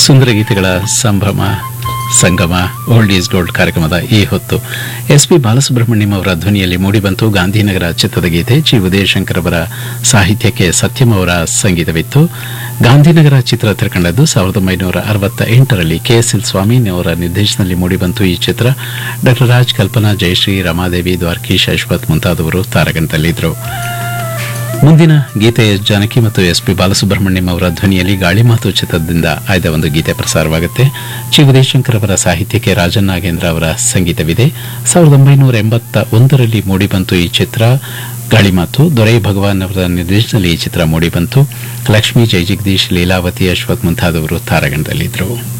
ಸುಂದರ ಗೀತೆಗಳ ಸಂಭ್ರಮ ಸಂಗಮ old is gold ಕಾರ್ಯಕ್ರಮದ ಈ ಹೊತ್ತು ಎಸ್ ಪಿ ಬಾಲಸುಬ್ರಹ್ಮಣ್ಯಂ ಅವರ ಧ್ವನಿಯಲ್ಲಿ ಮೂಡಿಬಂತು ಗಾಂಧಿನಗರ ಚಿತ್ರದ ಗೀತೆ ಜಿ ಉದಯಶಂಕರ್ ಅವರ ಸಾಹಿತ್ಯಕ್ಕೆ ಸತ್ಯಂ ಅವರ ಸಂಗೀತವಿತ್ತು ಗಾಂಧಿನಗರ ಚಿತ್ರ ತೆರೆಕಂಡದ್ದು ಸಾವಿರದ ಒಂಬೈನೂರ ಅರವತ್ತ ಎಂಟರಲ್ಲಿ ಕೆಎಸ್ಎಲ್ ಸ್ವಾಮಿ ಅವರ ನಿರ್ದೇಶನದಲ್ಲಿ ಮೂಡಿಬಂತು ಈ ಚಿತ್ರ ಡಾ ರಾಜ್ ಕಲ್ಪನಾ ಜಯಶ್ರೀ ರಮಾದೇವಿ ದ್ವಾರಕೀಶ್ ಅಶ್ವಥ್ ಮುಂತಾದವರು ತಾರಗಣದಲ್ಲಿದ್ದರು ಮುಂದಿನ ಗೀತೆ ಎಸ್ ಜಾನಕಿ ಮತ್ತು ಎಸ್ ಪಿ ಬಾಲಸುಬ್ರಹ್ಮಣ್ಯಂ ಅವರ ಧ್ವನಿಯಲ್ಲಿ ಗಾಳಿ ಮಾತು ಚಿತ್ರದಿಂದ ಆಯ್ದ ಒಂದು ಗೀತೆ ಪ್ರಸಾರವಾಗುತ್ತೆ ಚಿ ಉದಯಶಂಕರ್ ಅವರ ಸಾಹಿತ್ಯಕ್ಕೆ ರಾಜನ್ ನಾಗೇಂದ್ರ ಅವರ ಸಂಗೀತವಿದೆ ಸಾವಿರದ ಒಂಬೈನೂರ ಎಂಬತ್ತ ಒಂದರಲ್ಲಿ ಮೂಡಿಬಂತು ಈ ಚಿತ್ರ ಗಾಳಿ ಮಾತು ದೊರೈ ಭಗವಾನ್ ಅವರ ನಿರ್ದೇಶನದಲ್ಲಿ ಈ ಚಿತ್ರ ಮೂಡಿಬಂತು ಲಕ್ಷ್ಮೀ ಜೈ ಜಗದೀಶ್ ಲೀಲಾವತಿ ಅಶ್ವಥ್ ಮುಂತಾದವರು ತಾರಗಣದಲ್ಲಿದ್ದರು